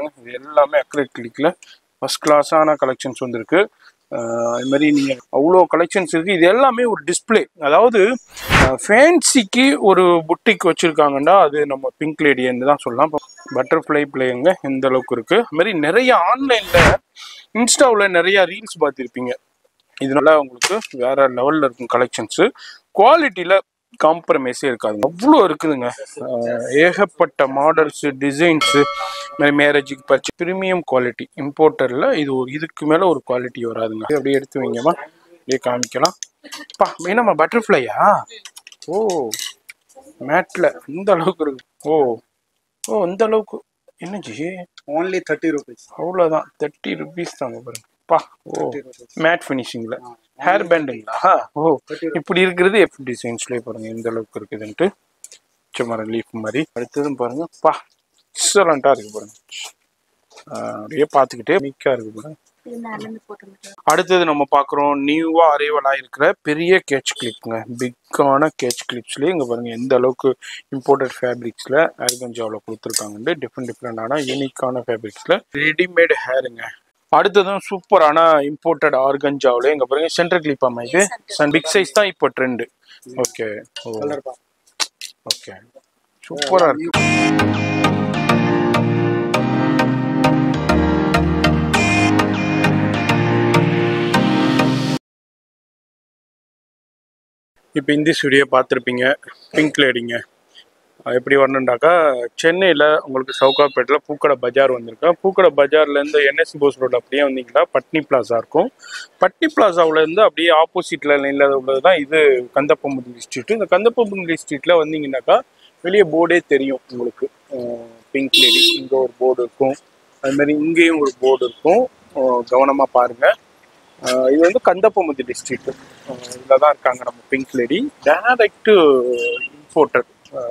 பாருங்க இது எல்லாமே அக்ரிலிக் கிளிக்கில் ஃபஸ்ட் கிளாஸான கலெக்ஷன்ஸ் வந்திருக்கு ஆஹ் அது மாதிரி நீங்கள் அவ்வளோ கலெக்ஷன்ஸ் இருக்குது இது எல்லாமே ஒரு டிஸ்ப்ளே அதாவது ஃபேன்சிக்கு ஒரு புட்டிக் வச்சுருக்காங்கன்னா அது நம்ம பிங்க் லேடின்னு தான் சொல்லலாம் பட்டர்ஃப்ளை பிளேங்க எந்த அளவுக்கு இருக்குது அது மாதிரி நிறைய ஆன்லைனில் இன்ஸ்டாவில் நிறைய ரீல்ஸ் பார்த்துருப்பீங்க இதனால உங்களுக்கு வேற லெவலில் இருக்கும் கலெக்ஷன்ஸு குவாலிட்டியில் காம்ப்ரமைஸே இருக்காது அவ்வளோ இருக்குதுங்க ஆஹ் ஏகப்பட்ட மாடல்ஸு டிசைன்ஸு மாதிரி மேரேஜுக்கு பர்ச்சு ப்ரீமியம் குவாலிட்டி இம்போர்ட்டரில் இது ஒரு இதுக்கு மேலே ஒரு குவாலிட்டி வராதுங்க இது அப்படியே எடுத்து வைங்கம்மா அப்படியே காமிக்கலாம் பா என்னம்மா பட்டர்ஃப்ளையா ஓ மேட்டில் இந்த அளவுக்கு இருக்கு ஓ ஓ இந்த அளவுக்கு என்னஜி ஓன்லி தேர்ட்டி ருபீஸ் அவ்வளோதான் தேர்ட்டி ருபீஸ் தாங்க பாருங்க பா ஓ மேட் ஃபினிஷிங்கில் ஹேர் பேண்டுங்களா ஓ இப்படி இருக்கிறது எஃப் டிசைன்ஸ்லேயே பாருங்க எந்த அளவுக்கு இருக்குதுன்ட்டு சும்மா லீஃப் மாதிரி அடுத்ததும் பாருங்க பா எக்ஸலண்ட்டாக இருக்கு பாருங்க ஆஹ் அப்படியே பார்த்துக்கிட்டே மிக்கா இருக்கு பாருங்க அடுத்தது நம்ம பார்க்குறோம் நியூவாக அரைவலாக இருக்கிற பெரிய கேட்ச் கிளிப்புங்க பிக்கான கேட்ச் கிளிப்ஸ்லேயே இங்கே பாருங்க எந்த அளவுக்கு இம்போர்ட்டட் ஃபேப்ரிக்ஸில் ஆர்கஞ்சாவில் கொடுத்துருக்காங்கன்ட்டு டிஃப்ரெண்ட் டிஃப்ரெண்டான யூனிக்கான ஃபேப்ரிக்ஸில் ரெடிமேட் ஹேருங்க அடுத்ததும் சூப்பரான இம்போர்ட்டட் ஆர்கஞ்சாவில் இங்கே பாருங்க சென்டர் கிளிப் அமைது சன் பிக் சைஸ் தான் இப்போ ட்ரெண்டு ஓகே ஓ கலர் பா ஓகே சூப்பராக இருக்கு இப்போ இந்த ஸ்டுடியோ பார்த்துருப்பீங்க பிங்க் லேடிங்க அது எப்படி வரணுண்டாக்கா சென்னையில் உங்களுக்கு சவுகாப்பேட்டில் பூக்கடை பஜார் வந்திருக்கேன் பூக்கடை பஜார்லேருந்து என்எஸ் போஸ் ரோடு அப்படியே வந்தீங்கன்னா பட்னி பிளாசா இருக்கும் பட்னி பிளாசாவிலேருந்து அப்படியே ஆப்போசிட்டில் லைனில் உள்ளது தான் இது கந்தப்பமுதலி ஸ்ட்ரீட் இந்த கந்தப்பமுதலி ஸ்ட்ரீட்டில் வந்தீங்கன்னாக்கா வெளியே போர்டே தெரியும் உங்களுக்கு பிங்க் லேடி இங்கே ஒரு போர்டு இருக்கும் அது மாதிரி இங்கேயும் ஒரு போர்டு இருக்கும் கவனமாக பாருங்கள் ஆஹ் இது வந்து கந்தப்பமுதி டிஸ்ட்ரிக்ட் இதில் தான் இருக்காங்க நம்ம pink lady direct importer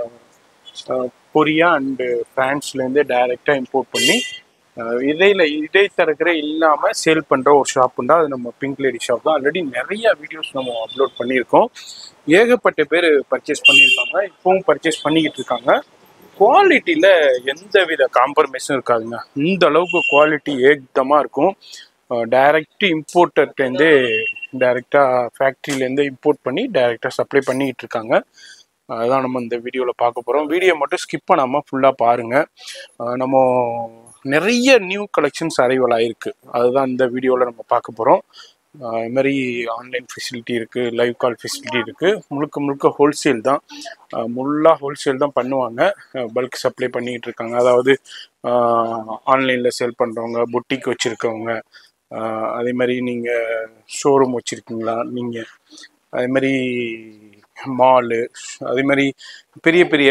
Korea and ஃப்ரான்ஸ்லேருந்து டைரெக்டாக இம்போர்ட் பண்ணி ஆஹ் இடையில இடைத்தரகரே இல்லாமல் சேல் பண்ணுற ஒரு ஷாப்புண்டா அது நம்ம பிங்க் லேடி ஷாப் தான் ஆல்ரெடி நிறைய வீடியோஸ் நம்ம அப்லோட் பண்ணியிருக்கோம் ஏகப்பட்ட பேர் பர்ச்சேஸ் பண்ணியிருக்காங்க இப்போவும் பர்ச்சேஸ் பண்ணிக்கிட்டு இருக்காங்க குவாலிட்டியில் எந்த வித காம்ப்ரமைஸும் இருக்காதுங்க இந்த அளவுக்கு குவாலிட்டி ஏகதமாக இருக்கும் டைரக்ட் இம்போர்ட்டர்லேருந்தே டைரெக்டாக ஃபேக்ட்ரியிலேருந்து இம்போர்ட் பண்ணி டைரெக்டாக சப்ளை பண்ணிக்கிட்டு இருக்காங்க அதுதான் நம்ம இந்த வீடியோவில் பார்க்க போகிறோம் வீடியோ மட்டும் ஸ்கிப் பண்ணாமல் ஃபுல்லாக பாருங்கள் நம்ம நிறைய நியூ கலெக்ஷன்ஸ் அரைவல் ஆயிருக்கு அதுதான் இந்த வீடியோவில் நம்ம பார்க்க போகிறோம் இது மாதிரி ஆன்லைன் ஃபெசிலிட்டி இருக்குது லைவ் கால் ஃபெசிலிட்டி இருக்குது முழுக்க முழுக்க ஹோல்சேல் தான் முல்லாக ஹோல்சேல் தான் பண்ணுவாங்க பல்க் சப்ளை பண்ணிக்கிட்டு இருக்காங்க அதாவது ஆன்லைனில் சேல் பண்ணுறவங்க புட்டிக் வச்சுருக்கவங்க அதே மாதிரி நீங்கள் ஷோரூம் வச்சுருக்கீங்களா நீங்கள் அதே மாதிரி மாலு அதே மாதிரி பெரிய பெரிய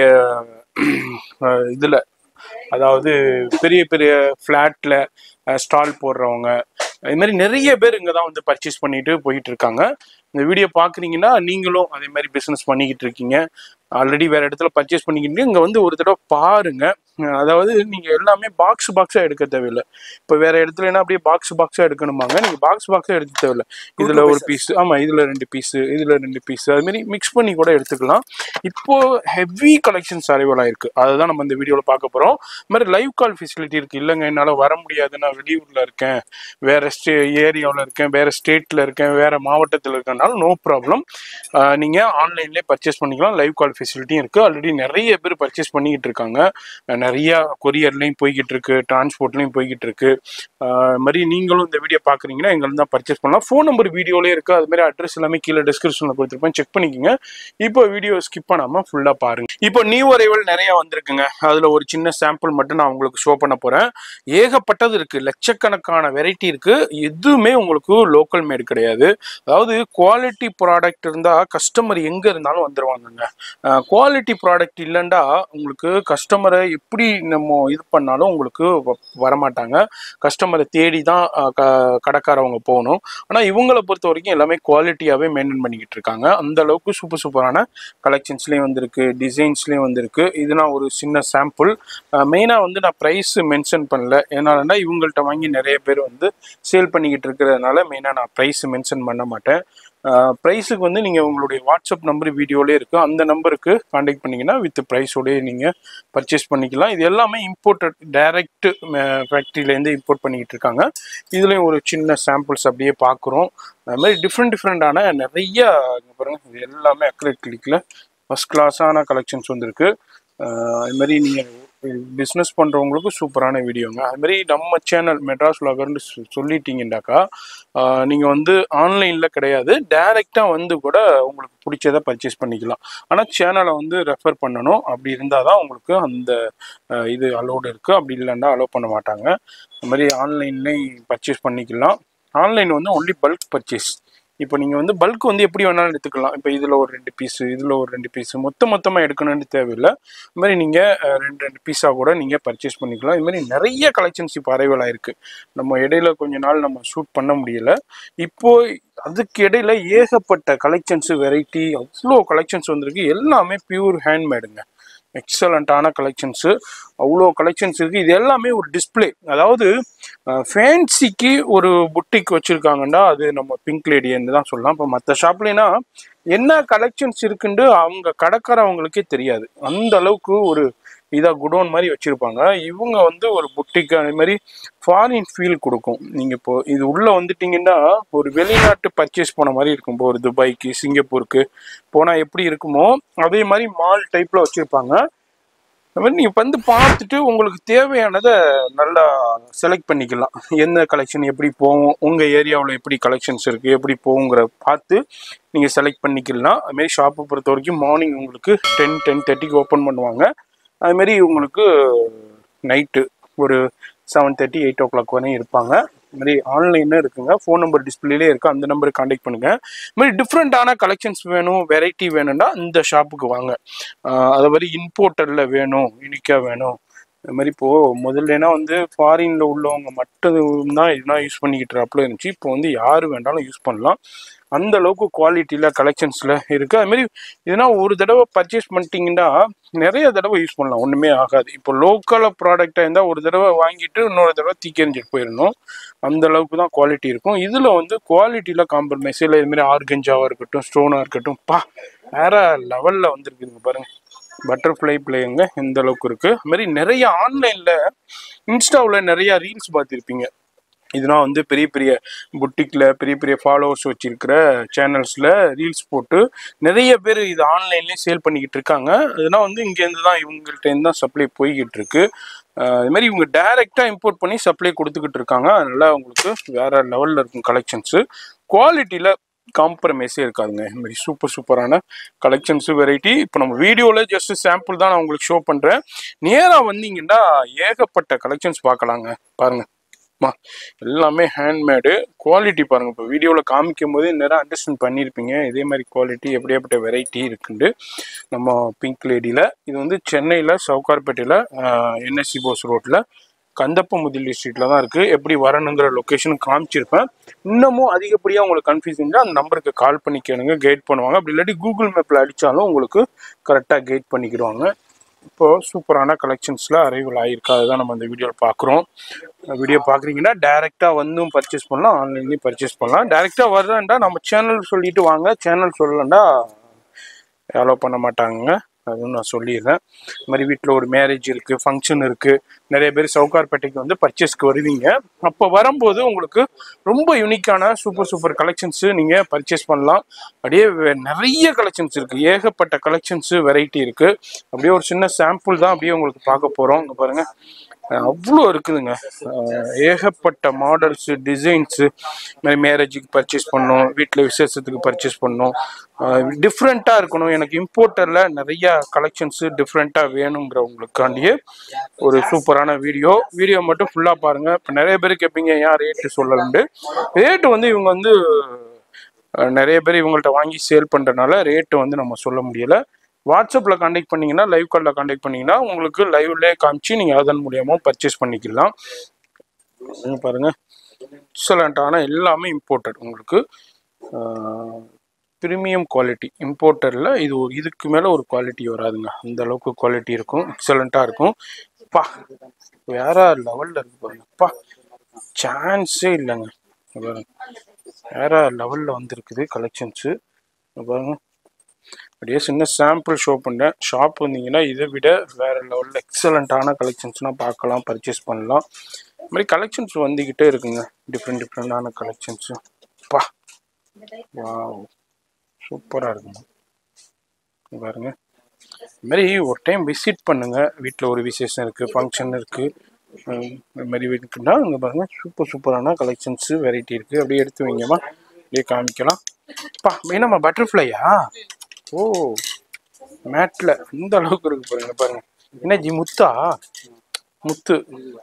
இதில் அதாவது பெரிய பெரிய ஃப்ளாட்டில் ஸ்டால் போடுறவங்க அது மாதிரி நிறைய பேர் இங்கே தான் வந்து பர்ச்சேஸ் பண்ணிட்டு போயிட்டு இருக்காங்க இந்த வீடியோ பார்க்குறீங்கன்னா நீங்களும் அதே மாதிரி பிஸ்னஸ் பண்ணிக்கிட்டு இருக்கீங்க ஆல்ரெடி வேற இடத்துல பர்ச்சேஸ் பண்ணிக்கிட்டு இங்கே வந்து ஒரு தடவை பாருங்க அதாவது நீங்கள் எல்லாமே பாக்ஸ் பாக்ஸாக எடுக்க தேவையில்லை இப்போ வேற இடத்துல என்ன அப்படியே பாக்ஸ் பாக்ஸாக எடுக்கணுமாங்க நீங்கள் பாக்ஸ் பாக்ஸாக எடுக்க தேவையில்லை இதில் ஒரு பீஸ் ஆமாம் இதில் ரெண்டு பீஸு இதில் ரெண்டு பீஸு அதுமாரி மிக்ஸ் பண்ணி கூட எடுத்துக்கலாம் இப்போ ஹெவி கலெக்ஷன்ஸ் அரைவல் ஆயிருக்கு அதை தான் நம்ம இந்த வீடியோவில் பார்க்க போகிறோம் இது மாதிரி லைவ் கால் ஃபெசிலிட்டி இருக்குது இல்லைங்க என்னால் வர முடியாது நான் வெளியூரில் இருக்கேன் வேற ஸ்டே ஏரியாவில் இருக்கேன் வேற ஸ்டேட்டில் இருக்கேன் வேற மாவட்டத்தில் இருக்கனால நோ ப்ராப்ளம் நீங்கள் ஆன்லைன்லேயே பர்ச்சேஸ் பண்ணிக்கலாம் லைவ் கால் ஃபெசிலிட்டியும் இருக்குது ஆல்ரெடி நிறைய பேர் பர்ச்சேஸ் பண்ணிக்கிட்டு இருக்காங்க அஹ் நிறைய கொரியர்லையும் போய்கிட்டு இருக்கு டிரான்ஸ்போர்ட்லையும் போய்கிட்டு இருக்கு அஹ் மாதிரி நீங்களும் இந்த வீடியோ பார்க்குறீங்கன்னா எங்களுக்கு தான் பர்ச்சேஸ் பண்ணலாம் ஃபோன் நம்பர் வீடியோலேயே இருக்குது அது மாதிரி அட்ரஸ் எல்லாமே கீழே டிஸ்கிரிப்ஷனில் கொடுத்துருப்பேன் செக் பண்ணிக்கோங்க இப்போ வீடியோ ஸ்கிப் பண்ணாமல் ஃபுல்லாக பாருங்க இப்போ நியூ அரைவல் நிறைய வந்திருக்குங்க அதில் ஒரு சின்ன சாம்பிள் மட்டும் நான் உங்களுக்கு ஷோ பண்ண போகிறேன் ஏகப்பட்டது இருக்குது லட்சக்கணக்கான வெரைட்டி இருக்குது எதுவுமே உங்களுக்கு லோக்கல் மேடு கிடையாது அதாவது குவாலிட்டி ப்ராடக்ட் இருந்தால் கஸ்டமர் எங்கே இருந்தாலும் வந்துடுவாங்கங்க குவாலிட்டி ப்ராடக்ட் இல்லைண்டா உங்களுக்கு கஸ்டமரை எப்படி நம்ம இது பண்ணாலும் உங்களுக்கு வ- வரமாட்டாங்க கஸ்டமரை தேடி தான் அஹ், க- கடைக்காரவங்க போகணும் ஆனால் இவங்களை பொறுத்த வரைக்கும் எல்லாமே குவாலிட்டியாகவே மெயின்டைன் பண்ணிக்கிட்டு இருக்காங்க அந்த அளவுக்கு சூப்பர் சூப்பரான கலெக்ஷன்ஸ்லேயும் வந்திருக்கு டிசைன்ஸ்லேயும் வந்திருக்கு இது நான் ஒரு சின்ன சாம்பிள் மெயினாக வந்து நான் ப்ரைஸ் மென்ஷன் பண்ணல ஏன்னாலன்னா இவங்கள்ட்ட வாங்கி நிறைய பேர் வந்து சேல் பண்ணிக்கிட்டு இருக்கிறதுனால மெயினாக நான் ப்ரைஸ் மென்ஷன் பண்ண மாட்டேன் ப்ரைஸுக்கு வந்து நீங்கள் உங்களுடைய வாட்ஸ்அப் நம்பர் வீடியோலே இருக்குது அந்த நம்பருக்கு காண்டாக்ட் பண்ணிங்கன்னா வித் ப்ரைஸோடய நீங்கள் பர்ச்சேஸ் பண்ணிக்கலாம் இது எல்லாமே இம்போர்ட்டட் டைரக்ட் ஃபேக்ட்ரியிலேருந்து இம்போர்ட் பண்ணிக்கிட்டு இருக்காங்க இதுலேயும் ஒரு சின்ன சாம்பிள்ஸ் அப்படியே பார்க்குறோம் அது மாதிரி டிஃப்ரெண்ட் டிஃப்ரெண்டான நிறைய இங்க பாருங்க இது எல்லாமே அக்ரிலிக் கிளிக்கில் ஃபஸ்ட் கிளாஸான கலெக்ஷன்ஸ் வந்திருக்கு ஆஹ் அது மாதிரி நீங்கள் பிஸ்னஸ் பண்ணுறவங்களுக்கு சூப்பரான வீடியோங்க அது மாதிரி நம்ம சேனல் மெட்ராஸ் லாகர்னு சொல்லிட்டீங்கன்னாக்கா நீங்கள் வந்து ஆன்லைனில் கிடையாது டைரெக்டாக வந்து கூட உங்களுக்கு பிடிச்சதை பர்ச்சேஸ் பண்ணிக்கலாம் ஆனால் சேனலை வந்து ரெஃபர் பண்ணணும் அப்படி இருந்தால் தான் உங்களுக்கு அந்த ஆஹ் இது அலோடு இருக்குது அப்படி இல்லைன்னா அலோவ் பண்ண மாட்டாங்க அது மாதிரி ஆன்லைன்லேயும் பர்ச்சேஸ் பண்ணிக்கலாம் ஆன்லைன் வந்து ஒன்லி பல்க் பர்ச்சேஸ் இப்போ நீங்கள் வந்து பல்க் வந்து எப்படி வேணாலும் எடுத்துக்கலாம் இப்போ இதில் ஒரு ரெண்டு பீஸு இதில் ஒரு ரெண்டு பீஸு மொத்த மொத்தமாக எடுக்கணும்னு தேவையில்லை இது மாதிரி நீங்கள் ரெண்டு ரெண்டு பீஸாக கூட நீங்கள் பர்ச்சேஸ் பண்ணிக்கலாம் இது மாதிரி நிறைய கலெக்ஷன்ஸ் இப்போ அரைவல் ஆயிருக்கு நம்ம இடையில கொஞ்ச நாள் நம்ம ஷூட் பண்ண முடியல இப்போ அதுக்கு இடையில ஏகப்பட்ட கலெக்ஷன்ஸ் வெரைட்டி அவ்வளோ கலெக்ஷன்ஸ் வந்திருக்கு எல்லாமே பியூர் ஹேண்ட்மேடுங்க எக்ஸலண்ட்டான கலெக்ஷன்ஸு அவ்வளோ கலெக்ஷன்ஸ் இருக்குது இது எல்லாமே ஒரு டிஸ்ப்ளே அதாவது ஃபேன்சிக்கு ஒரு புட்டிக் வச்சுருக்காங்கன்னா அது நம்ம பிங்க் லேடின்னு தான் சொல்லலாம் இப்போ மற்ற ஷாப்லேனா என்ன கலெக்ஷன்ஸ் இருக்குன்னு அவங்க கடைக்காரவங்களுக்கே தெரியாது அந்த அளவுக்கு ஒரு இதாக குடோன் மாதிரி வச்சுருப்பாங்க இவங்க வந்து ஒரு புட்டிக்கு அதே மாதிரி ஃபாரின் ஃபீல் கொடுக்கும் நீங்கள் இப்போ இது உள்ளே வந்துட்டீங்கன்னா ஒரு வெளிநாட்டு பர்ச்சேஸ் போன மாதிரி இருக்கும் இப்போ ஒரு துபாய்க்கு சிங்கப்பூருக்கு போனால் எப்படி இருக்குமோ அதே மாதிரி மால் டைப்பில் வச்சுருப்பாங்க அது மாதிரி நீங்கள் வந்து பார்த்துட்டு உங்களுக்கு தேவையானதை நல்லா செலக்ட் பண்ணிக்கலாம் எந்த கலெக்ஷன் எப்படி போகும் உங்கள் ஏரியாவில் எப்படி கலெக்ஷன்ஸ் இருக்குது எப்படி போகுங்கிற பார்த்து நீங்கள் செலக்ட் பண்ணிக்கலாம் அதுமாரி ஷாப்பை பொறுத்த வரைக்கும் மார்னிங் உங்களுக்கு டென் டென் தேர்ட்டிக்கு ஓப்பன் பண்ணுவாங்க அதுமாரி உங்களுக்கு நைட்டு ஒரு seven thirty eight o'clock வரையும் இருப்பாங்க இது மாதிரி ஆன்லைனும் இருக்குங்க ஃபோன் நம்பர் டிஸ்பிளேலே இருக்குது அந்த நம்பருக்கு காண்டாக்ட் பண்ணுங்கள் இது மாதிரி டிஃப்ரெண்ட்டான கலெக்ஷன்ஸ் வேணும் வெரைட்டி வேணும்னா இந்த ஷாப்புக்கு வாங்க ஆஹ் அது மாதிரி இம்போர்ட்டரில் வேணும் யூனிக்காக வேணும் அது மாதிரி இப்போது முதல்லனா வந்து ஃபாரினில் உள்ளவங்க மட்டும் தான் இதெல்லாம் யூஸ் பண்ணிக்கிட்டு இருப்பாப்புல இருந்துச்சு இப்போ வந்து யார் வேண்டாலும் யூஸ் பண்ணலாம் அந்த அளவுக்கு குவாலிட்டியில் கலெக்ஷன்ஸில் இருக்குது அது மாதிரி இதனா ஒரு தடவை பர்ச்சேஸ் பண்ணிட்டீங்கன்னா நிறைய தடவை யூஸ் பண்ணலாம் ஒன்றுமே ஆகாது இப்போ லோக்கல் ப்ராடக்டாக இருந்தால் ஒரு தடவை வாங்கிட்டு இன்னொரு தடவை தூக்கி எறிஞ்சிட்டு போயிடணும் அந்த அளவுக்கு தான் குவாலிட்டி இருக்கும் இதில் வந்து குவாலிட்டியில் காம்ப்ரமைஸ் இல்லை இதுமாரி ஆர்கஞ்சாவாக இருக்கட்டும் ஸ்டோனாக இருக்கட்டும் பா வேற லெவலில் வந்துருக்குதுங்க பாருங்கள் பட்டர்ஃப்ளை பிளேங்க எந்த அளவுக்கு இருக்குது அது மாதிரி நிறைய ஆன்லைனில் இன்ஸ்டாவில் நிறைய ரீல்ஸ் பார்த்துருப்பீங்க இதெல்லாம் வந்து பெரிய பெரிய புட்டிக்கில் பெரிய பெரிய ஃபாலோவர்ஸ் வச்சிருக்கிற சேனல்ஸில் ரீல்ஸ் போட்டு நிறைய பேர் இது ஆன்லைன்லேயே சேல் பண்ணிக்கிட்டு இருக்காங்க அதெல்லாம் வந்து இங்கேருந்து தான் இவங்கள்ட்டேருந்து தான் சப்ளை போய்கிட்டு இருக்கு அஹ் இது மாதிரி இவங்க டைரெக்டாக இம்போர்ட் பண்ணி சப்ளை கொடுத்துக்கிட்டு இருக்காங்க அதனால உங்களுக்கு வேற லெவலில் இருக்கும் கலெக்ஷன்ஸு குவாலிட்டியில் காம்ப்ரமைஸே இருக்காதுங்க இது மாதிரி சூப்பர் சூப்பரான கலெக்ஷன்ஸு வெரைட்டி இப்போ நம்ம வீடியோவில் ஜஸ்ட் சாம்பிள் தான் நான் உங்களுக்கு ஷோ பண்ணுறேன் நேராக வந்தீங்கன்னா ஏகப்பட்ட கலெக்ஷன்ஸ் பார்க்கலாங்க பாருங்க மா எல்லாமே ஹேண்ட்மேடு குவாலிட்டி பாருங்கள் இப்போ வீடியோவில் காமிக்கும் போதே நேரம் அண்டர்ஸ்டாண்ட் பண்ணியிருப்பீங்க இதே மாதிரி குவாலிட்டி எப்படியாப்பட்ட வெரைட்டி இருக்குண்டு நம்ம பிங்க் லேடியில் இது வந்து சென்னையில் சவுகார்பேட்டையில் என்எஸ்சி போஸ் ரோட்டில் கந்தப்பமுதிலி ஸ்ட்ரீட்டில் தான் இருக்குது எப்படி வரணுங்கிற லொக்கேஷன் காமிச்சிருப்பேன் இன்னமும் அதிகப்படியாக உங்களுக்கு கன்ஃபியூசிங் அந்த நம்பருக்கு கால் பண்ணி கேளுங்க கைட் பண்ணுவாங்க அப்படி இல்லாட்டி கூகுள் மேப்பில் அடித்தாலும் உங்களுக்கு கரெக்டாக கைட் பண்ணிக்கிடுவாங்க இப்போ சூப்பரான கலெக்ஷன்ஸில் அரைவல் ஆகிருக்கு அதுதான் நம்ம இந்த வீடியோவில் பார்க்குறோம் வீடியோ பார்க்குறீங்கன்னா டேரெக்டாக வந்தும் பர்ச்சேஸ் பண்ணலாம் ஆன்லைன்லேயும் பர்ச்சேஸ் பண்ணலாம் டேரெக்டாக வர்றேன்டா நம்ம சேனல் சொல்லிட்டு வாங்க சேனல் சொல்லலண்டா அலோவ் பண்ண மாட்டாங்க அதுவும் நான் சொல்லிடுறேன் இது மாதிரி வீட்டில் ஒரு மேரேஜ் இருக்குது ஃபங்க்ஷன் இருக்குது நிறைய பேர் சவுகார்பேட்டைக்கு வந்து பர்ச்சேஸ்க்கு வருவீங்க அப்போ வரும்போது உங்களுக்கு ரொம்ப யூனிக்கான சூப்பர் சூப்பர் கலெக்ஷன்ஸு நீங்கள் பர்ச்சேஸ் பண்ணலாம் அப்படியே வே- நிறைய கலெக்ஷன்ஸ் இருக்குது ஏகப்பட்ட கலெக்ஷன்ஸு வெரைட்டி இருக்குது அப்படியே ஒரு சின்ன சாம்பிள் தான் அப்படியே உங்களுக்கு பார்க்க போகிறோம் இங்கே பாருங்கள் அவ்வளோ இருக்குதுங்க அஹ் ஏகப்பட்ட மாடல்ஸு டிசைன்ஸு மாதிரி மேரேஜுக்கு பர்ச்சேஸ் பண்ணணும் வீட்டில் விசேஷத்துக்கு பர்ச்சேஸ் பண்ணணும் டிஃப்ரெண்ட்டாக இருக்கணும் எனக்கு இம்போர்ட்டரில் நிறைய கலெக்ஷன்ஸு டிஃப்ரெண்ட்டாக வேணுங்கிறவங்களுக்காண்டியே ஒரு சூப்பரான வீடியோ வீடியோ மட்டும் ஃபுல்லாக பாருங்கள் இப்போ நிறைய பேர் கேட்பீங்க ஏன் ரேட்டு சொல்லலண்டு ரேட்டு வந்து இவங்க வந்து அஹ், நிறைய பேர் இவங்கள்ட்ட வாங்கி சேல் பண்ணுறதுனால ரேட்டு வந்து நம்ம சொல்ல முடியல வாட்ஸ்அப்பில் காண்டாக்ட் பண்ணீங்கன்னா லைவ் காலில் காண்டாக்ட் பண்ணீங்கன்னா உங்களுக்கு லைவ்லேயே காமிச்சு நீங்கள் அதன் மூலியமாக பர்ச்சேஸ் பண்ணிக்கலாம் இங்க பாருங்க எக்ஸலண்ட்டான எல்லாமே இம்போர்ட்டட் உங்களுக்கு ப்ரீமியம் குவாலிட்டி இம்போர்ட்டரில் இது ஒரு இதுக்கு மேலே ஒரு குவாலிட்டி வராதுங்க அந்த அளவுக்கு குவாலிட்டி இருக்கும் எக்ஸலண்ட்டாக இருக்கும் பா வேற லெவலில் இருக்கு பாருங்க பா சான்ஸே இல்லைங்க இங்க பாருங்க வேற லெவலில் வந்திருக்குது கலெக்ஷன்ஸு பாருங்க அப்படியே சின்ன சாம்பிள் ஷோ பண்ணுறேன் ஷாப் வந்தீங்கன்னா இதை விட வேற லெவலில் எக்ஸலண்ட்டான கலெக்ஷன்ஸ்னால் பார்க்கலாம் பர்ச்சேஸ் பண்ணலாம் இது மாதிரி கலெக்ஷன்ஸ் வந்துக்கிட்டே இருக்குங்க டிஃப்ரெண்ட் டிஃப்ரெண்டான கலெக்ஷன்ஸு பா வாவ் சூப்பராக இருக்குங்க இங்க பாருங்க இது மாதிரி ஒரு டைம் விசிட் பண்ணுங்க வீட்டில் ஒரு விசேஷம் இருக்குது ஃபங்க்ஷன் இருக்குது இது மாதிரி இருக்குன்னா இங்கே பாருங்க சூப்பர் சூப்பரான கலெக்ஷன்ஸு வெரைட்டி இருக்குது அப்படியே எடுத்து வைங்கம்மா அப்படியே காமிக்கலாம் பா என்னம்மா பட்டர்ஃப்ளையா ஓ மேட்டில் இந்த அளவுக்கு இருக்கு பாருங்க பாருங்க என்ன ஜி முத்தா முத்து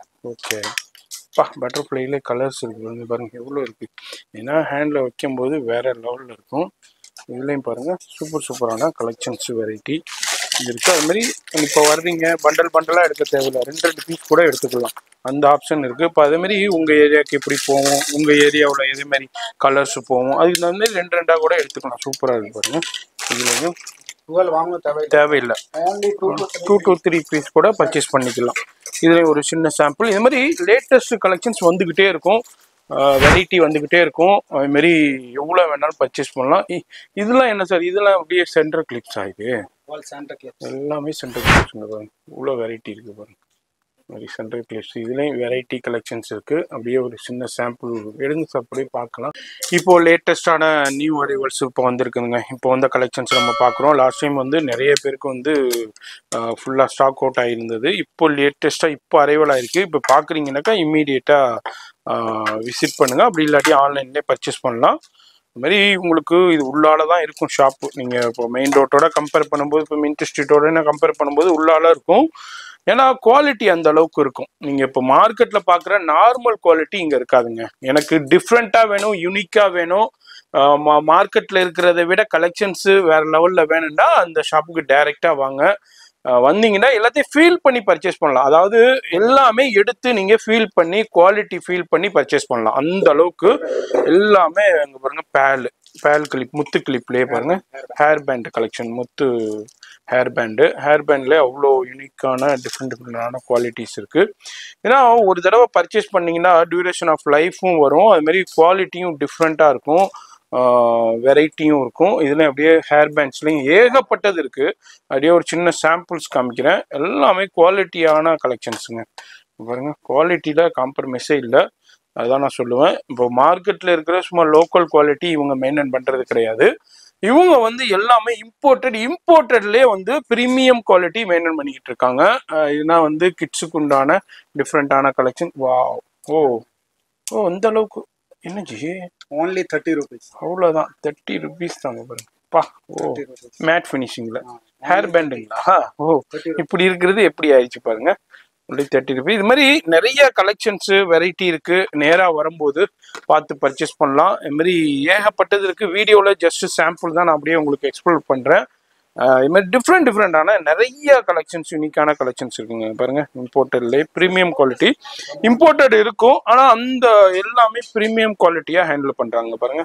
ஓகே பா பட்டர்ஃப்ளைல கலர்ஸ் இருக்கு பாருங்க பாருங்க எவ்வளோ இருக்கு ஏன்னா ஹேண்டில் வைக்கும்போது வேற லெவலில் இருக்கும் இதுலேயும் பாருங்க சூப்பர் சூப்பரான கலெக்ஷன்ஸ் வெரைட்டி இது இருக்கு அது மாதிரி இப்போ வர்றீங்க பண்டல் பண்டலாக எடுக்க தேவையில்லை ரெண்டு ரெண்டு பீஸ் கூட எடுத்துக்கலாம் அந்த ஆப்ஷன் இருக்கு இப்போ அதே மாதிரி உங்க ஏரியாவுக்கு எப்படி போகும் உங்க ஏரியாவில் எதே மாதிரி கலர்ஸ் போகும் அதுக்கு தகுந்த மாதிரி ரெண்டு ரெண்டா கூட எடுத்துக்கலாம் சூப்பராக இருக்கு பாருங்க இதுலையும் டுவெல் வாங்க தேவை தேவையில்லை only two two two three piece கூட பர்ச்சேஸ் பண்ணிக்கலாம் இதுல ஒரு சின்ன சாம்பிள் இது மாதிரி லேட்டஸ்ட் கலெக்ஷன்ஸ் வந்துகிட்டே இருக்கும் வெரைட்டி வந்துகிட்டே இருக்கும் அது மாதிரி எவ்வளோ வேணாலும் பர்ச்சேஸ் பண்ணலாம் இ- இதெல்லாம் என்ன சார் இதெல்லாம் அப்படியே சென்டர் கிளிப்ஸ் ஆகுது டுவெல் சென்டர் கிளிப் எல்லாமே சென்டர் கிளிப்ஸுங்க பாருங்க இவ்வளோ வெரைட்டி இருக்கு பாருங்க மாதிரி சென்டர் கிளிப்ஸ் இதுலேயும் வெரைட்டி கலெக்ஷன்ஸ் இருக்கு அப்படியே ஒரு சின்ன சாம்பிள் எடுங்க சார் அப்படியே பார்க்கலாம் இப்போ லேட்டஸ்டான நியூ அரைவல்ஸ் இப்போ வந்திருக்குதுங்க இப்போ வந்த கலெக்ஷன்ஸ் நம்ம பார்க்குறோம் லாஸ்ட் டைம் வந்து நிறைய பேருக்கு வந்து ஃபுல்லாக ஸ்டாக் அவுட் ஆகிருந்தது இப்போ லேட்டஸ்ட்டாக இப்போ அரைவல் ஆயிருக்கு இப்போ பார்க்குறீங்கன்னாக்கா இம்மீடியட்டாக விசிட் பண்ணுங்க அப்படி இல்லாட்டி ஆன்லைன்லேயே பர்ச்சேஸ் பண்ணலாம் அது மாதிரி உங்களுக்கு இது உள்ளால தான் இருக்கும் ஷாப்பு நீங்கள் இப்போ மெயின் ரோட்டோட கம்பேர் பண்ணும்போது இப்போ மின்ட் ஸ்ட்ரீட்டோட கம்பேர் பண்ணும்போது உள்ளால இருக்கும் ஏன்னா குவாலிட்டி அந்த அளவுக்கு இருக்கும் நீங்கள் இப்போ மார்க்கெட்டில் பார்க்குற நார்மல் குவாலிட்டி இங்கே இருக்காதுங்க எனக்கு டிஃப்ரெண்ட்டாக வேணும் யூனிக்காக வேணும் மார்க்கெட்டில் இருக்கிறத விட கலெக்ஷன்ஸு வேற லெவலில் வேணும்னா அந்த ஷாப்புக்கு டைரெக்டாக வாங்க அஹ் வந்தீங்கன்னா எல்லாத்தையும் ஃபீல் பண்ணி பர்ச்சேஸ் பண்ணலாம் அதாவது எல்லாமே எடுத்து நீங்க ஃபீல் பண்ணி குவாலிட்டி ஃபீல் பண்ணி பர்ச்சேஸ் பண்ணலாம் அந்த அளவுக்கு எல்லாமே அங்க பாருங்க பேல் பேல் கிளிப் முத்து கிளிப்லயே பாருங்க ஹேர் பேண்ட் கலெக்ஷன் முத்து ஹேர் பேண்டு ஹேர் பேண்ட்ல அவ்வளோ யூனிக்கான டிஃப்ரெண்ட் டிஃப்ரெண்டான குவாலிட்டிஸ் இருக்கு ஏன்னா ஒரு தடவை பர்ச்சேஸ் பண்ணீங்கன்னா டியூரேஷன் ஆஃப் லைஃப்பும் வரும் அது மாதிரி குவாலிட்டியும் டிஃப்ரெண்ட்டாக இருக்கும் வெரைட்டியும் இருக்கும் இதில் அப்படியே ஹேர் பேண்ட்ஸ்லையும் ஏகப்பட்டது இருக்கு அப்படியே ஒரு சின்ன சாம்பிள்ஸ் காமிக்கிறேன் எல்லாமே குவாலிட்டியான கலெக்ஷன்ஸுங்க பாருங்க குவாலிட்டியில் காம்ப்ரமைஸே இல்லை அதுதான் நான் சொல்லுவேன் இப்போ மார்க்கெட்டில் இருக்கிற சும்மா லோக்கல் குவாலிட்டி இவங்க மெயின்டைன் பண்ணுறது கிடையாது இவங்க வந்து எல்லாமே இம்போர்ட்டட் இம்போர்ட்டட்லேயே வந்து ப்ரீமியம் குவாலிட்டி மெயின்டைன் பண்ணிக்கிட்டு இருக்காங்க அஹ் இதுனா வந்து கிட்ஸுக்கு உண்டான டிஃப்ரெண்ட்டான கலெக்ஷன் வா ஓ ஓ இந்த அளவுக்கு என்ன ஜி ஓன்லி தேர்ட்டி ருபீஸ் அவ்வளோதான் தேர்ட்டி ருபீஸ் தாங்க பாருங்க பா ஓ தேர்ட்டி ருபீஸ் மேட் ஃபினிஷிங்கில் ஹேர் பேண்டுங்களா ஓ இப்படி இருக்கிறது எப்படி ஆயிடுச்சு பாருங்க ஒன்லி தேர்ட்டி ருபீஸ் இது மாதிரி நிறைய கலெக்ஷன்ஸு வெரைட்டி இருக்கு நேராக வரும்போது பார்த்து பர்ச்சேஸ் பண்ணலாம் இது மாதிரி ஏகப்பட்டது இருக்கு வீடியோவில் ஜஸ்ட் சாம்பிள் தான் நான் அப்படியே உங்களுக்கு எக்ஸ்ப்ளோர் பண்ணுறேன் இது மாதிரி டிஃப்ரெண்ட் டிஃப்ரெண்டான நிறைய கலெக்ஷன்ஸ் யூனிக்கான கலெக்ஷன்ஸ் இருக்குங்க பாருங்க இம்போர்ட்டட்லேயே ப்ரீமியம் குவாலிட்டி இம்போர்ட்டட் இருக்கும் ஆனால் அந்த எல்லாமே ப்ரீமியம் குவாலிட்டியாக ஹேண்டில் பண்ணுறாங்க பாருங்க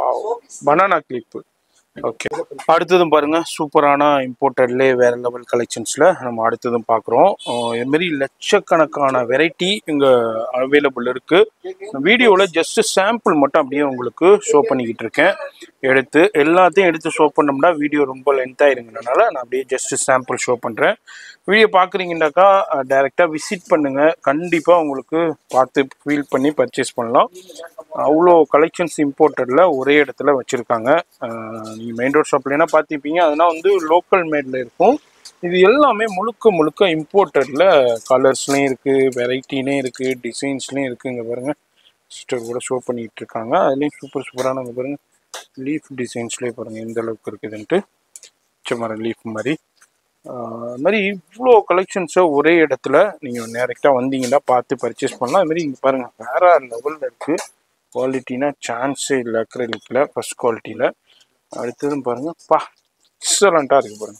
பனானா கிளிப்பு ஓகே அடுத்ததும் பாருங்க சூப்பரான இம்போர்ட்டட்லேயே வேற லெவல் கலெக்ஷன்ஸ்ல நம்ம அடுத்ததும் பார்க்குறோம் இது மாதிரி லட்சக்கணக்கான வெரைட்டி இங்க அவைலபிள் இருக்கு வீடியோவில் ஜஸ்ட் சாம்பிள் மட்டும் அப்படியே உங்களுக்கு ஷோ பண்ணிக்கிட்டு இருக்கேன் எடுத்து எல்லாத்தையும் எடுத்து ஷோ பண்ணோம்னா வீடியோ ரொம்ப லென்த் ஆயிருங்கனால நான் அப்படியே ஜஸ்ட் சாம்பிள் ஷோ பண்றேன் வீடியோ பார்க்குறீங்கன்னாக்கா டைரெக்டாக விசிட் பண்ணுங்க கண்டிப்பாக உங்களுக்கு பார்த்து ஃபீல் பண்ணி பர்ச்சேஸ் பண்ணலாம் அவ்வளோ கலெக்ஷன்ஸ் இம்போர்ட்டடில் ஒரே இடத்துல வச்சுருக்காங்க நீங்கள் மெயின் ரோட் ஷாப்லாம் பார்த்துப்பீங்க அதெல்லாம் வந்து லோக்கல் மேடில் இருக்கும் இது எல்லாமே முழுக்க முழுக்க இம்போர்ட்டடில் கலர்ஸ்லேயும் இருக்குது வெரைட்டிலையும் இருக்குது டிசைன்ஸ்லேயும் இருக்குது இங்கே பாருங்கள் சிஸ்டர் கூட ஷோ பண்ணிகிட்டு இருக்காங்க அதுலேயும் சூப்பர் சூப்பரான இங்க பாருங்க லீஃப் டிசைன்ஸ்லேயே பாருங்கள் எந்த அளவுக்கு இருக்குதுன்ட்டு மரம் லீஃப் மாதிரி ஆஹ் அது மாதிரி இவ்வளோ கலெக்ஷன்ஸை ஒரே இடத்துல நீங்கள் டேரெக்டாக வந்தீங்கன்னா பார்த்து பர்ச்சேஸ் பண்ணலாம் அது மாதிரி இங்கே பாருங்கள் வேற லெவலில் இருக்குது குவாலிட்டினா சான்ஸே இல்லை அக்ரலிக்கில் ஃபஸ்ட் குவாலிட்டியில் அடுத்ததும் பாருங்கள் பா எக்ஸலண்ட்டாக இருக்குது பாருங்கள்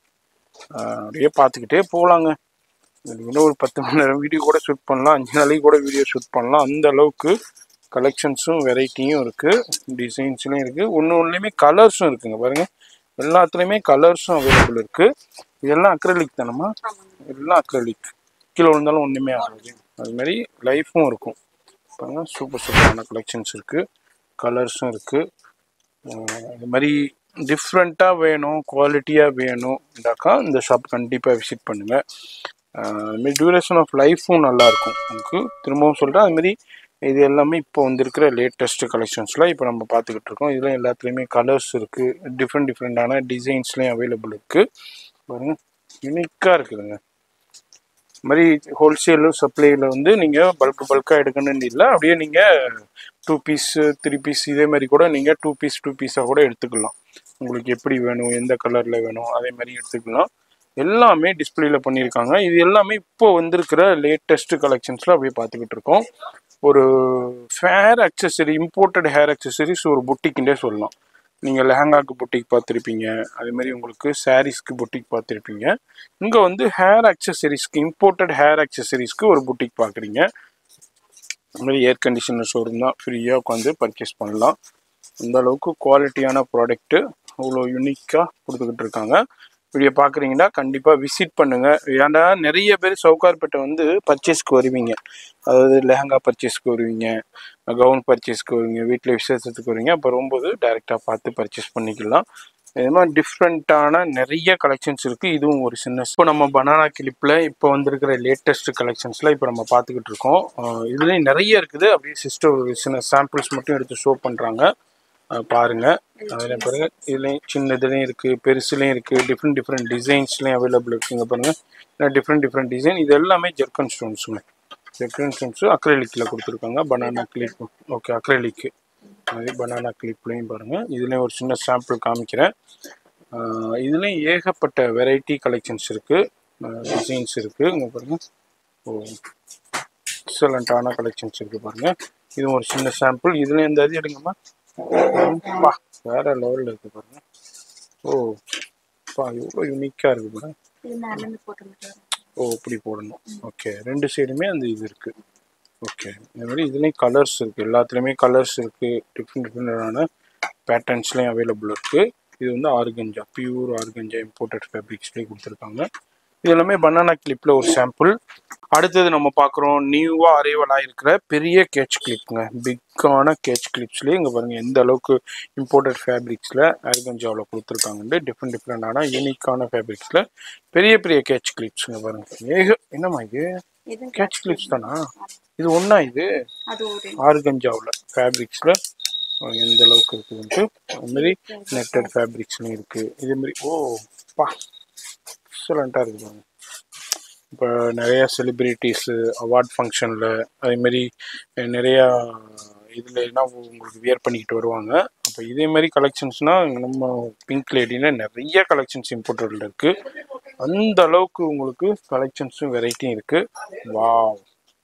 ஆஹ் அப்படியே பார்த்துக்கிட்டே போகலாங்க இதுக்கு இன்னும் ஒரு பத்து மணி நேரம் வீடியோ கூட ஷூட் பண்ணலாம் அஞ்சு நாளைக்கு கூட வீடியோ ஷூட் பண்ணலாம் அந்த அளவுக்கு கலெக்ஷன்ஸும் வெரைட்டியும் இருக்குது டிசைன்ஸ்லையும் இருக்குது ஒன்று ஒன்றுலையுமே கலர்ஸும் இருக்குங்க பாருங்கள் எல்லாத்துலேயுமே கலர்ஸும் அவைலபிள் இருக்குது இதெல்லாம் அக்ரலிக் தானம்மா எல்லாம் அக்ரலிக் கீழே விழுந்தாலும் ஒன்றுமே ஆகாது அது மாதிரி லைஃப்பும் இருக்கும் பாருங்க சூப்பர் சூப்பரான கலெக்ஷன்ஸ் இருக்குது கலர்ஸும் இருக்குது இது மாதிரி டிஃப்ரெண்ட்டாக வேணும் குவாலிட்டியாக வேணும்னாக்கா இந்த ஷாப் கண்டிப்பாக விசிட் பண்ணுங்கள் அதுமாரி டியூரேஷன் ஆஃப் லைஃப்பும் நல்லாயிருக்கும் உங்களுக்கு திரும்பவும் சொல்கிறேன் அதுமாரி இது எல்லாமே இப்போ வந்திருக்கிற லேட்டஸ்ட் கலெக்ஷன்ஸில் இப்போ நம்ம பார்த்துக்கிட்டு இருக்கோம் இதில் எல்லாத்துலேயுமே கலர்ஸ் இருக்குது டிஃப்ரெண்ட் டிஃப்ரெண்ட்டான டிசைன்ஸ்லேயும் அவைலபிள் இருக்குது பாருங்கள் யூனிக்காக இருக்குதுங்க இது மாதிரி ஹோல்சேலு சப்ளையில் வந்து நீங்கள் பல்க் பல்காக எடுக்கணும்னு இல்லை அப்படியே நீங்கள் டூ பீஸ் த்ரீ பீஸ் இதே மாதிரி கூட நீங்கள் டூ பீஸ் டூ பீஸாக கூட எடுத்துக்கலாம் உங்களுக்கு எப்படி வேணும் எந்த கலரில் வேணும் அதே மாதிரி எடுத்துக்கலாம் எல்லாமே டிஸ்பிளேல பண்ணியிருக்காங்க இது எல்லாமே இப்போ வந்திருக்கிற லேட்டஸ்ட் கலெக்ஷன்ஸில் அப்படியே பார்த்துக்கிட்டு இருக்கோம் ஒரு hair accessory imported hair accessories ஒரு புட்டிக்குண்டே சொல்லலாம் நீங்கள் லெஹங்காக்கு புட்டிக் பார்த்துருப்பீங்க அதே மாதிரி உங்களுக்கு சாரீஸ்க்கு புட்டிக் பார்த்துருப்பீங்க இங்கே வந்து ஹேர் அக்சசரிஸ்க்கு இம்போர்ட்டட் ஹேர் அக்சசரிஸ்க்கு ஒரு புட்டிக் பார்க்குறீங்க அது மாதிரி ஏர் கண்டிஷனர் ஷோரூம் தான் ஃப்ரீயாக உட்காந்து பர்ச்சேஸ் பண்ணலாம் அந்த அளவுக்கு குவாலிட்டியான ப்ராடக்ட்டு அவ்வளோ யூனிக்காக கொடுத்துக்கிட்டு இருக்காங்க வீடியோ பார்க்குறீங்கன்னா கண்டிப்பாக விசிட் பண்ணுங்கள் ஏன்டா நிறைய பேர் சவுகார்பேட்டை வந்து பர்ச்சேஸ்க்கு வருவீங்க அதாவது லெஹங்கா பர்ச்சேஸ்க்கு வருவீங்க கவுன் பர்ச்சேஸ்க்கு வருவீங்க வீட்டில் விசேஷத்துக்கு வருவீங்க அப்போ வரும்போது டைரெக்டாக பார்த்து பர்ச்சேஸ் பண்ணிக்கலாம் இது மாதிரி டிஃப்ரெண்ட்டான நிறைய கலெக்ஷன்ஸ் இருக்குது இதுவும் ஒரு சின்ன இப்போ நம்ம பனானா கிளிப்பில் இப்போ வந்திருக்கிற லேட்டஸ்ட் கலெக்ஷன்ஸில் இப்போ நம்ம பார்த்துக்கிட்டு இருக்கோம் அஹ் இதுலேயும் நிறைய இருக்குது அப்படியே சிஸ்டர் ஒரு சின்ன சாம்பிள்ஸ் மட்டும் எடுத்து ஷோ பண்ணுறாங்க பாருங்க அதில் பாருங்க இதுலேயும் சின்ன இதுலேயும் இருக்குது பெருசுலேயும் இருக்குது டிஃப்ரெண்ட் டிஃப்ரெண்ட் டிசைன்ஸ்லேயும் அவைலபிள் இருக்குங்க பாருங்க டிஃப்ரெண்ட் டிஃப்ரெண்ட் டிசைன் இது எல்லாமே ஜெர்கன் ஸ்டோன்ஸுங்க ஜெர்கன் ஸ்டோன்ஸு அக்ரலிக்கில் கொடுத்துருக்காங்க பனானா கிளிப் ஓகே அக்ரலிக்கு அதே பனானா கிளிப்லேயும் பாருங்கள் இதுலேயும் ஒரு சின்ன சாம்பிள் காமிக்கிறேன் ஆஹ் இதுலேயும் ஏகப்பட்ட வெரைட்டி கலெக்ஷன்ஸ் இருக்குது டிசைன்ஸ் இருக்குது இங்கே பாருங்கள் ஓ எக்ஸலண்ட்டான கலெக்ஷன்ஸ் இருக்குது பாருங்கள் இதுவும் ஒரு சின்ன சாம்பிள் இதுலேயும் இந்த இது எடுங்கம்மா பா வேற லெவலில் இருக்குது பாருங்க ஓ பா எவ்வளோ யூனிக்காக இருக்குது பாருங்க இது மேல இருந்து போட்டு விட்டுறேன். ஓ இப்படி போடணும் ஓகே ரெண்டு சைடுமே அந்த இது இருக்குது ஓகே இந்த மாதிரி இதுலேயும் கலர்ஸ் இருக்குது எல்லாத்துலேயுமே கலர்ஸ் இருக்குது டிஃப்ரெண்ட் டிஃப்ரெண்டான பேட்டர்ன்ஸ்லேயும் அவைலபிள் இருக்குது இது வந்து ஆர்கஞ்சா பியூர் ஆர்கஞ்சா இம்போர்ட்டட் ஃபேப்ரிக்ஸ்லேயே கொடுத்துருக்காங்க இது எல்லாமே பனானா கிளிப்பில் ஒரு சாம்பிள் அடுத்தது நம்ம பார்க்குறோம் நியூவாக அரைவல் ஆகிருக்கிற பெரிய கேட்ச் கிளிப்புங்க பிக்கான கேட்ச் கிளிப்ஸ்லேயே இங்கே பாருங்கள் எந்த அளவுக்கு இம்போர்ட்டட் ஃபேப்ரிக்ஸில் ஆர்கஞ்சாவில் கொடுத்துருக்காங்கன்ட்டு டிஃப்ரெண்ட் டிஃப்ரெண்டான யூனிக்கான ஃபேப்ரிக்ஸில் பெரிய பெரிய கேட்ச் கிளிப்ஸுங்க பாருங்கள் ஏக என்னம்மா இது இது கேட்ச் கிளிப்ஸ் தானா இது ஒன்றா இது அது ஒரு ஆர்கஞ்சாவில் ஃபேப்ரிக்ஸில் எந்த அளவுக்கு இருக்குதுன்ட்டு அதுமாரி நெட்டட் ஃபேப்ரிக்ஸ்லையும் இருக்குது இதேமாரி ஓ பா எக்ஸலண்ட்டாக இருக்குது பாருங்க இப்போ நிறைய செலிப்ரிட்டிஸு அவார்ட் ஃபங்க்ஷனில் அதேமாரி நிறையா இதில் என்ன உங்களுக்கு வியர் பண்ணிக்கிட்டு வருவாங்க அப்போ இதேமாரி கலெக்ஷன்ஸ்னால் நம்ம பிங்க் லேடியில் நிறைய கலெக்ஷன்ஸ் இம்போர்ட்டடில் இருக்குது அந்த அளவுக்கு உங்களுக்கு கலெக்ஷன்ஸும் வெரைட்டியும் இருக்குது வாவ்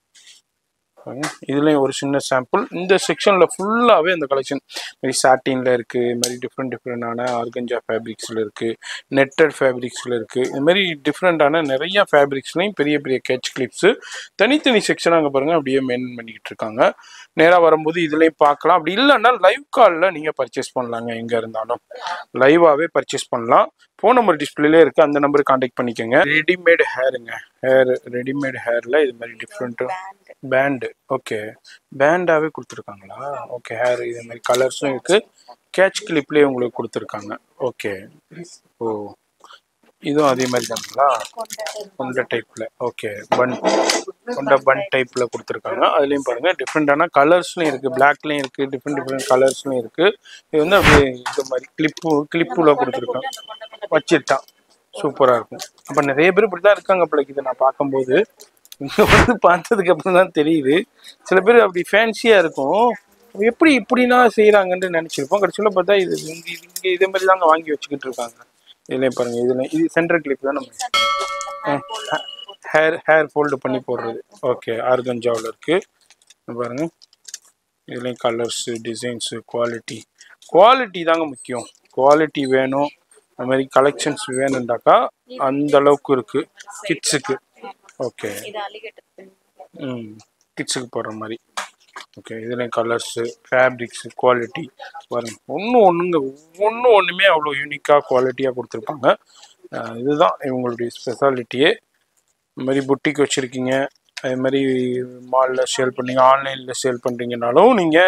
இதுலேயும் ஒரு சின்ன சாம்பிள் இந்த செக்ஷனில் ஃபுல்லாகவே அந்த கலெக்ஷன் மாதிரி சாட்டினில் இருக்குது இது மாதிரி டிஃப்ரெண்ட் டிஃப்ரெண்டான ஆர்கஞ்சா ஃபேப்ரிக்ஸில் இருக்குது நெட்டட் ஃபேப்ரிக்ஸில் இருக்குது இது மாதிரி டிஃப்ரெண்ட்டான நிறைய ஃபேப்ரிக்ஸ்லையும் பெரிய பெரிய கேட்ச் கிளிப்ஸு தனித்தனி செக்ஷன் அங்கே பாருங்கள் அப்படியே மெயின் பண்ணிக்கிட்டு இருக்காங்க நேராக வரும்போது இதுலேயும் பார்க்கலாம் அப்படி இல்லைன்னா லைவ் காலில் நீங்கள் பர்ச்சேஸ் பண்ணலாங்க எங்கே இருந்தாலும் லைவாகவே பர்ச்சேஸ் பண்ணலாம் ஃபோன் நம்பர் டிஸ்பிளேலே இருக்குது அந்த நம்பருக்கு காண்டாக்ட் பண்ணிக்கோங்க ரெடிமேட் ஹேருங்க ஹேர் ரெடிமேட் ஹேரில் இது மாதிரி டிஃப்ரெண்ட்டு பேண்ட் பேண்டு ஓகே பேண்டாகவே கொடுத்துருக்காங்களா ஓகே ஹேர் இது மாதிரி கலர்ஸும் இருக்குது கேட்ச் கிளிப்லேயே உங்களுக்கு கொடுத்துருக்காங்க ஓகே ஓ இதுவும் அதே மாதிரி தானுங்களா கொண்ட டைப்பில் ஓகே பன் கொண்ட பன் டைப்பில் கொடுத்துருக்காங்க அதுலேயும் பாருங்கள் டிஃப்ரெண்ட்டான கலர்ஸ்லையும் இருக்குது பிளாக்லேயும் இருக்குது டிஃப்ரெண்ட் டிஃப்ரெண்ட் கலர்ஸ்லையும் இருக்குது இது வந்து அப்படியே இது மாதிரி கிளிப்பு கிளிப்புல கொடுத்துருக்காங்க வச்சிட்டான் சூப்பராக இருக்கும் அப்போ நிறைய பேர் இப்படி தான் இருக்காங்க பிள்ளைக்கு இதை நான் பார்க்கும்போது இங்கே வந்து பார்த்ததுக்கு அப்புறம் தான் தெரியுது சில பேர் அப்படி ஃபேன்சியாக இருக்கும் எப்படி இப்படிலாம் செய்கிறாங்கன்னு நினச்சிருப்போம் கடைசியில் பார்த்தா இது இங்கே இங்கே இதே மாதிரி தாங்க வாங்கி வச்சுக்கிட்டு இருக்காங்க இதுலேயும் பாருங்கள் இதில் இது சென்டர் கிளிப் தான் நம்ம ஹேர் ஹேர் ஃபோல்டு பண்ணி போடுறது ஓகே ஆர்கஞ்சாவில் இருக்குது பாருங்க இதுலேயும் கலர்ஸு டிசைன்ஸு குவாலிட்டி குவாலிட்டி தாங்க முக்கியம் குவாலிட்டி வேணும் அது மாதிரி கலெக்ஷன்ஸ் வேணுண்டாக்கா அந்த அளவுக்கு இருக்குது கிட்ஸுக்கு ஓகே இது அலிகேட்டர் ம் கிட்ஸுக்கு போடுற மாதிரி ஓகே இதுலேயும் கலர்ஸு ஃபேப்ரிக்ஸு குவாலிட்டி பாருங்க ஒன்று ஒன்றுங்க ஒன்று ஒன்றுமே அவ்வளோ யூனிக்காக குவாலிட்டியாக கொடுத்துருப்பாங்க அஹ் இதுதான் இவங்களுடைய ஸ்பெஷாலிட்டியே இந்த மாதிரி புட்டிக் வச்சுருக்கீங்க அது மாதிரி மாலில் சேல் பண்ணீங்க ஆன்லைனில் சேல் பண்ணுறீங்கனாலும் நீங்கள்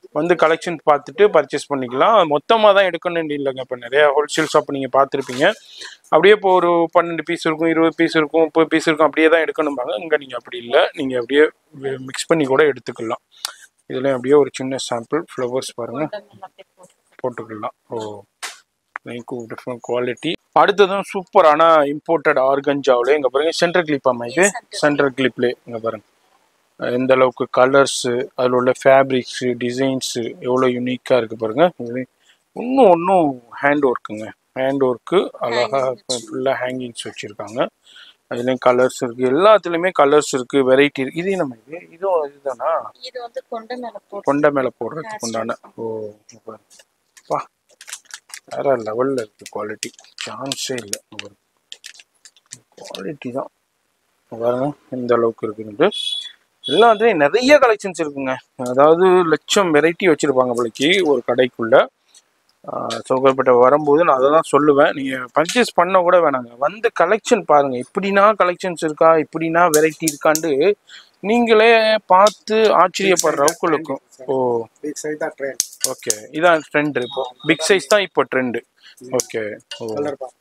வந்து கலெக்ஷன் பார்த்துட்டு பர்ச்சேஸ் பண்ணிக்கலாம் மொத்தமாக தான் எடுக்கணும்னு இல்லைங்க இப்போ நிறைய ஹோல்சேல் ஷாப் நீங்கள் பார்த்துருப்பீங்க அப்படியே இப்போ ஒரு பன்னெண்டு பீஸ் இருக்கும் இருபது பீஸ் இருக்கும் முப்பது பீஸ் இருக்கும் அப்படியே தான் எடுக்கணும்பாங்க இங்கே நீங்கள் அப்படி இல்லை நீங்கள் அப்படியே மிக்ஸ் பண்ணி கூட எடுத்துக்கலாம் இதுலேயும் அப்படியே ஒரு சின்ன சாம்பிள் ஃப்ளவர்ஸ் பாருங்கள் போட்டுக்கலாம் ஓ டிஃப்ரெண்ட் குவாலிட்டி அடுத்ததும் சூப்பரான இம்போர்ட்டட் ஆர்கஞ்சாவில் இங்கே பாருங்க சென்டர் கிளிப் அம்மா இது சென்டர் கிளிப்லே இங்கே பாருங்க அஹ் எந்த அளவுக்கு கலர்ஸு அதில் உள்ள ஃபேப்ரிக்ஸு டிசைன்ஸு எவ்வளோ யூனிக்காக இருக்குது பாருங்க இது இன்னும் ஒன்றும் ஹேண்ட் ஒர்க்குங்க ஹேண்ட் ஒர்க்கு அழகாக ஃபுல்லாக ஹேங்கிங்ஸ் வச்சுருக்காங்க அதுலேயும் கலர்ஸ் இருக்குது எல்லாத்துலேயுமே கலர்ஸ் இருக்குது வெரைட்டி இருக்குது இது நம்ம இது இதுவும் இதுதானா இது வந்து கொண்ட மேல போட்டு கொண்டை மேலே போடுறதுக்கு உண்டான ஓ இப்ப பா வேற லெவலில் இருக்குது குவாலிட்டி சான்ஸே இல்லை குவாலிட்டி தான் இங்க பாருங்க இந்த அளவுக்கு இருக்குன்ட்டு எல்லாத்துலேயும் நிறைய கலெக்ஷன்ஸ் இருக்குங்க அதாவது லட்சம் வெரைட்டி வச்சுருப்பாங்க போலக்கு ஒரு கடைக்குள்ள சௌகர்பேட்டை வரும்போது நான் அதை தான் சொல்லுவேன் நீங்கள் பர்ச்சேஸ் பண்ண கூட வேணாங்க வந்து கலெக்ஷன் பாருங்கள் இப்படின்னா கலெக்ஷன்ஸ் இருக்கா இப்படின்னா வெரைட்டி இருக்காண்டு நீங்களே பார்த்து ஆச்சரியப்படுற அளவுக்கு இருக்கும் ஓ பிக் சைஸ் தான் ட்ரெண்ட் ஓகே இதான் ட்ரெண்ட் இப்போ பிக் சைஸ் தான் இப்போ ட்ரெண்டு ஓகே ஓ கலர் பா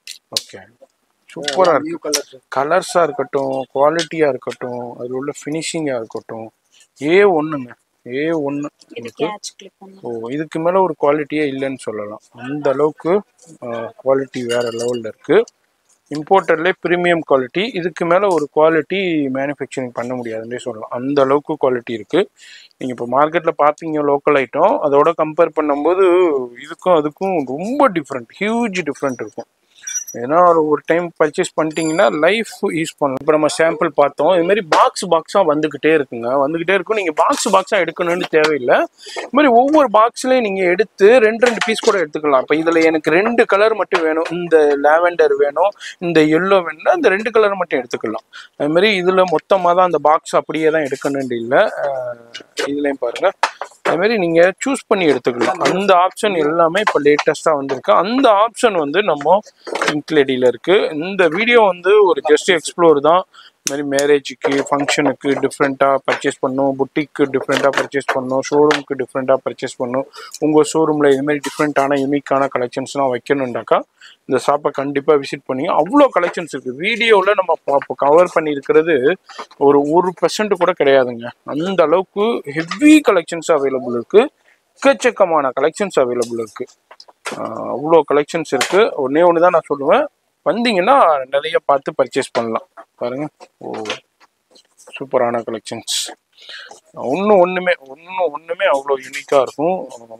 ஓகே சூப்பராக இருக்கு நியூ கலர் கலர்ஸாக இருக்கட்டும் குவாலிட்டியாக இருக்கட்டும் அதில் உள்ள ஃபினிஷிங்காக இருக்கட்டும் ஏ ஒன்றுங்க ஏ ஒன்று இது கேட்ச் கிளிப் பண்ணலாம் ஓ இதுக்கு மேலே ஒரு குவாலிட்டியே இல்லைன்னு சொல்லலாம் அந்த அளவுக்கு குவாலிட்டி வேறு லெவலில் இருக்குது இம்போர்ட்டர்லேயே ப்ரீமியம் குவாலிட்டி இதுக்கு மேலே ஒரு குவாலிட்டி மேனுஃபேக்சரிங் பண்ண முடியாதுன்னே சொல்லலாம் அந்த அளவுக்கு குவாலிட்டி இருக்குது நீங்கள் இப்போ மார்க்கெட்டில் பார்ப்பீங்க லோக்கல் ஐட்டம் அதோட கம்பேர் பண்ணும்போது இதுக்கும் அதுக்கும் ரொம்ப டிஃப்ரெண்ட் ஹியூஜ் டிஃப்ரெண்ட் இருக்கும் ஏன்னா ஒரு ஒரு டைம் பர்ச்சேஸ் பண்ணிட்டீங்கன்னா லைஃப் யூஸ் பண்ணலாம் இப்போ நம்ம சாம்பிள் பார்த்தோம் இது மாதிரி பாக்ஸ் பாக்ஸாக வந்துக்கிட்டே இருக்குங்க வந்துக்கிட்டே இருக்கும் நீங்கள் பாக்ஸ் பாக்ஸாக எடுக்கணும்னு தேவையில்லை இது மாதிரி ஒவ்வொரு பாக்ஸ்லேயும் நீங்கள் எடுத்து ரெண்டு ரெண்டு பீஸ் கூட எடுத்துக்கலாம் இப்போ இதில் எனக்கு ரெண்டு கலர் மட்டும் வேணும் இந்த லாவெண்டர் வேணும் இந்த எல்லோ வேணும்னா இந்த ரெண்டு கலர் மட்டும் எடுத்துக்கலாம் அது மாதிரி இதில் மொத்தமாக தான் அந்த பாக்ஸ் அப்படியே தான் எடுக்கணும்னு இல்லை இதுலேயும் பாருங்கள் அது மாதிரி நீங்கள் சூஸ் பண்ணி எடுத்துக்கலாம் அந்த ஆப்ஷன் எல்லாமே இப்போ லேட்டஸ்ட்டாக வந்திருக்கு அந்த ஆப்ஷன் வந்து நம்ம பிங்க் லேடியில் இருக்குது இந்த வீடியோ வந்து ஒரு ஜஸ்ட் எக்ஸ்ப்ளோர் தான் இது மாதிரி மேரேஜுக்கு ஃபங்க்ஷனுக்கு டிஃப்ரெண்ட்டாக பர்ச்சேஸ் பண்ணணும் புட்டிக்கு டிஃப்ரெண்ட்டாக பர்ச்சேஸ் பண்ணணும் ஷோரூமுக்கு டிஃப்ரெண்ட்டாக பர்ச்சேஸ் பண்ணணும் உங்கள் ஷோரூமில் இது மாதிரி டிஃப்ரெண்ட்டான யூனிக்கான கலெக்ஷன்ஸ்லாம் வைக்கணுண்டாக்கா இந்த ஷாப்பை கண்டிப்பாக விசிட் பண்ணி அவ்வளோ கலெக்ஷன்ஸ் இருக்குது வீடியோவில் நம்ம கவர் பண்ணியிருக்கிறது ஒரு ஒரு பர்சன்ட் கூட கிடையாதுங்க அந்த அளவுக்கு ஹெவி கலெக்ஷன்ஸ் அவைலபிள் இருக்குது எக்கச்சக்கமான கலெக்ஷன்ஸ் அவைலபிள் இருக்குது அவ்வளோ கலெக்ஷன்ஸ் இருக்குது ஒன்றே ஒன்று தான் நான் சொல்லுவேன் வந்தீங்கன்னா நிறைய பார்த்து பர்ச்சேஸ் பண்ணலாம் பாருங்க ஓ சூப்பரான கலெக்ஷன்ஸ் ஒன்றும் ஒன்றுமே ஒன்றும் ஒன்றுமே அவ்வளோ யூனிக்காக இருக்கும்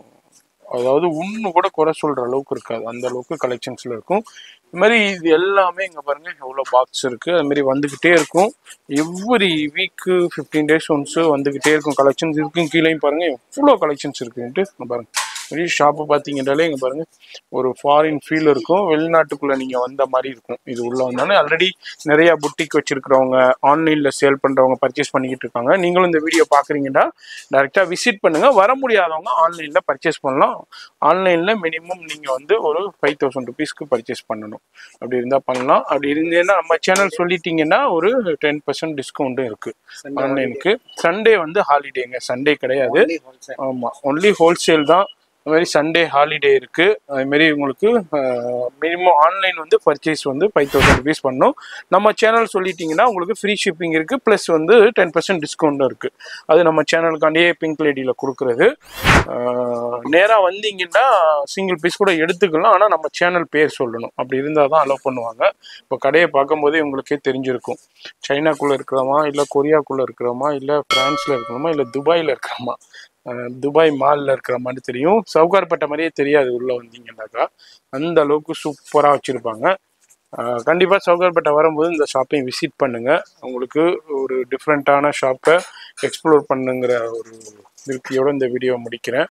அதாவது ஒன்று கூட குறை சொல்கிற அளவுக்கு இருக்காது அந்த அளவுக்கு கலெக்ஷன்ஸில் இருக்கும் இது மாதிரி இது எல்லாமே இங்கே பாருங்கள் எவ்வளோ பாக்ஸ் இருக்குது அது மாதிரி வந்துக்கிட்டே இருக்கும் every week fifteen days once வந்துக்கிட்டே இருக்கும் கலெக்ஷன்ஸ் இருக்கும் கீழேயும் பாருங்கள் எவ்வளோ கலெக்ஷன்ஸ் இருக்குன்ட்டு இங்க பாருங்க வெளியே ஷாப்பு பார்த்தீங்கன்னாலே இங்கே பாருங்க ஒரு ஃபாரின் ஃபீல் இருக்கும் வெளிநாட்டுக்குள்ளே நீங்கள் வந்த மாதிரி இருக்கும் இது உள்ள வந்தோடனே ஆல்ரெடி நிறையா புட்டிக் வச்சிருக்கிறவங்க ஆன்லைனில் சேல் பண்ணுறவங்க பர்ச்சேஸ் பண்ணிக்கிட்டு இருக்காங்க நீங்களும் இந்த வீடியோ பார்க்குறீங்கன்னா டேரெக்டாக விசிட் பண்ணுங்கள் வர முடியாதவங்க ஆன்லைனில் பர்ச்சேஸ் பண்ணலாம் ஆன்லைனில் மினிமம் நீங்கள் வந்து ஒரு ஃபைவ் தௌசண்ட் ருபீஸ்க்கு பர்ச்சேஸ் பண்ணணும் அப்படி இருந்தால் பண்ணலாம் அப்படி இருந்தேன்னா நம்ம சேனல் சொல்லிட்டீங்கன்னா ஒரு டென் பர்சன்ட் டிஸ்கவுண்ட்டும் இருக்குது ஆன்லைனுக்கு சண்டே வந்து ஹாலிடேங்க சண்டே கிடையாது ஹோல்சேல் ஆமாம் ஒன்லி ஹோல்சேல் தான் அது மாதிரி சண்டே ஹாலிடே இருக்கு அது மாதிரி உங்களுக்கு மினிமம் ஆன்லைன் வந்து பர்ச்சேஸ் வந்து ஃபைவ் தௌசண்ட் ருபீஸ் பண்ணும் நம்ம சேனல் சொல்லிட்டீங்கன்னா உங்களுக்கு ஃப்ரீ ஷிப்பிங் இருக்கு ப்ளஸ் வந்து டென் பர்சன்ட் டிஸ்கவுண்ட்டும் இருக்கு அது நம்ம சேனலுக்காண்டியே பிங்க் லேடியில் கொடுக்குறது நேராக வந்தீங்கன்னா சிங்கிள் பீஸ் கூட எடுத்துக்கலாம் ஆனால் நம்ம சேனல் பேர் சொல்லணும் அப்படி இருந்தால் தான் அலோவ் பண்ணுவாங்க இப்போ கடையை பார்க்கும்போதே உங்களுக்கே தெரிஞ்சிருக்கும் சைனாக்குள்ளே இருக்கிறோமா இல்லை கொரியாக்குள்ளே இருக்கிறோமா இல்லை ஃப்ரான்ஸில் இருக்கிறோமா இல்லை துபாயில் இருக்கிறோமா அஹ் துபாய் மாலில் இருக்கிற மாதிரி தெரியும் சவுகார்பட்ட மாதிரியே தெரியாது உள்ளே வந்தீங்கன்னாக்கா அந்த அளவுக்கு சூப்பராக வச்சுருப்பாங்க கண்டிப்பாக சவுகார்பேட்டை வரும்போது இந்த ஷாப்பையும் விசிட் பண்ணுங்கள் உங்களுக்கு ஒரு டிஃப்ரெண்ட்டான ஷாப்பை எக்ஸ்ப்ளோர் பண்ணுங்கிற ஒரு திருப்தியோட இந்த வீடியோ முடிக்கிறேன்